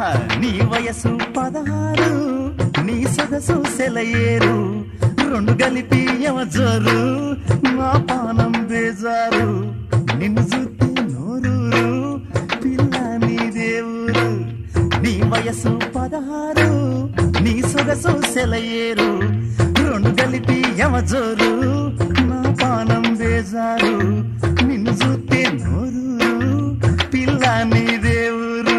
ఆహా నీ వయసు పదహారు నీ సొగసు సెలయేరు రెండు కలిపి జోరు నా పానం బేజారు నిన్ను చూస్తే నోరూరు పిల్ల నీ దేవురు నీ వయసు పదహారు నీ సొగసు సెలయేరు రెండు కలిపి జోరు నా పానం బేజారు నిన్ను చూస్తే నోరూరు పిల్ల నీ దేవురు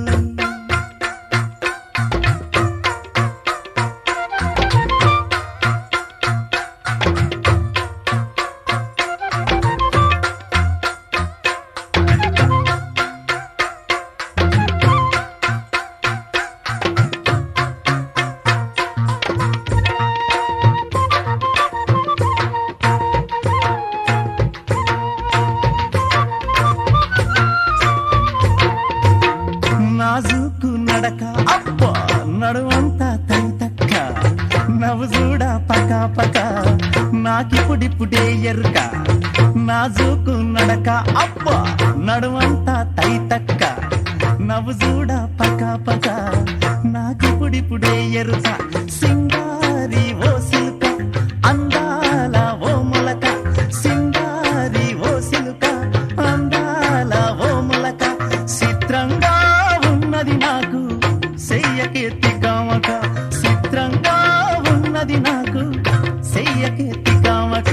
నాజుకు నడక అబ్బ నడువంతా తైతక్క నవ్వు చూడ పక పక నాకిప్పుడిప్పుడే ఎరుక నాజుకు నడక అబ్బ నడువంతా తైతక్క నవ్వు చూడ పక పక నాకిప్పుడిప్పుడే ఎరుక సింగారి ఓ సిలుక అందాల ఓ మొలక సింగారి ఓ సిలుక అందాల ఓ మొలక చిత్రంగా ఉన్నది నాకు చెయ్యకెత్తి కామక చిత్రంగా ఉన్నది నాకు చెయ్యకెత్తి కామక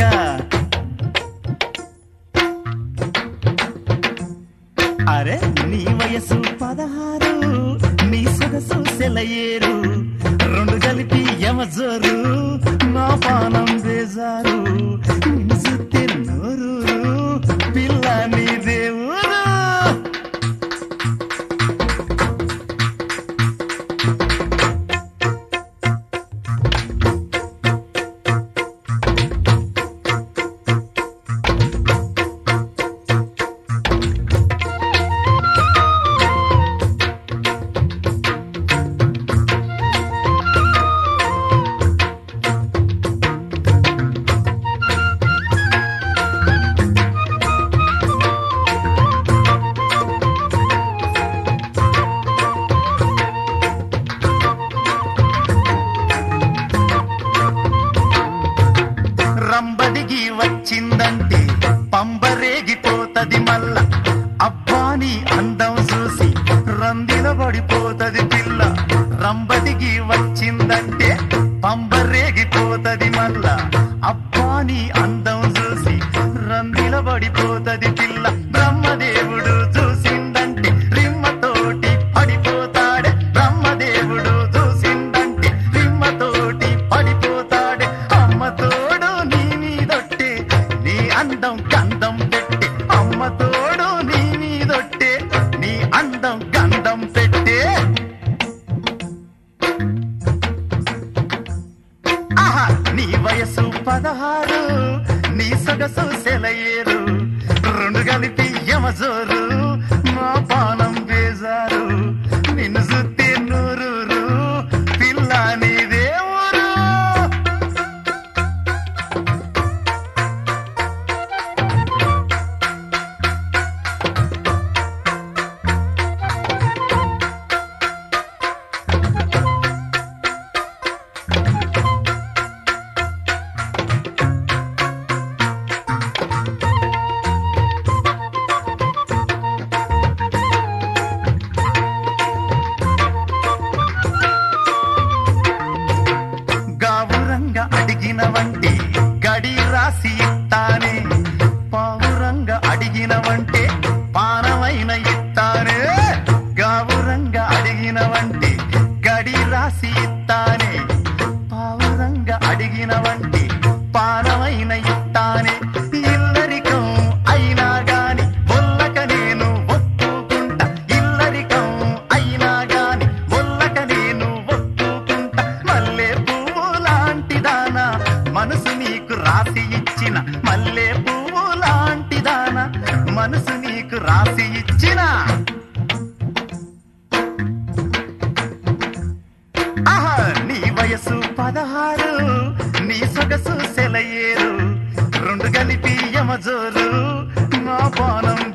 అరే నీ వయసు పదహారు నీ సొగసు సెలయేరు రెండు కలిపి యమజోరు నా పానం బేజారు నిన్ను సుత్తే నోరూరు పిల్ల నీ దేవురు రంబడిగి వచ్చిందంటే పంబరేగిపోతది మల్ల అబ్బాని అందం చూసి రందిల పడిపోతది పిల్ల రంబడిగి వచ్చిందంటే పంబరేగిపోతది మల్ల అబ్బాని అందం చూసి రందిల పడిపోతది పిల్ల బ్రహ్మదేవుడు చూసిందంటే రిమ్మతోటి పడిపోతాడే బ్రహ్మదేవుడు చూసిందంటే రిమ్మతోటి పడిపోతాడే అమ్మ తోడు నీ మీదొట్టే నీ అందం గంధం పెట్టే అమ్మ తోడు నీ మీదొట్టే నీ అందం గంధం పెట్టే ఆహా నీ వయసు పదహారు నీ సొగసు సెలయేరు రెండు కలిపి యమజోరు మా పానం బేజారు నిన్ను సుత్తే నూరూరు పిల్ల నీ దేవురు గావురంగా అడిగిన వంటి గడి రాసి ఇస్తానే పావురంగా అడిగిన వంటే పానమైన ఇస్తానే గావురంగా అడిగిన వంటి గడి రాసి ఇస్తానే పావురంగా అడిగిన వంటి పానమైన ఇస్తానే ఇల్లరికం అయినా గాని బొల్లక నేను ఒప్పుకుంటా ఇల్లరికం అయినా గాని బొల్లక నేను ఒప్పుకుంటా మల్లె పువ్వు లాంటి దానా మనసు నీకు రాసి ఇచ్చిన మల్లె పువ్వు లాంటి దానా మనసు నీకు రాసి ఇచ్చిన ఆహా నీ వయసు పదహారు నీ సొగసు సెలయేరు రెండు కలిపి యమజోరు నా పానం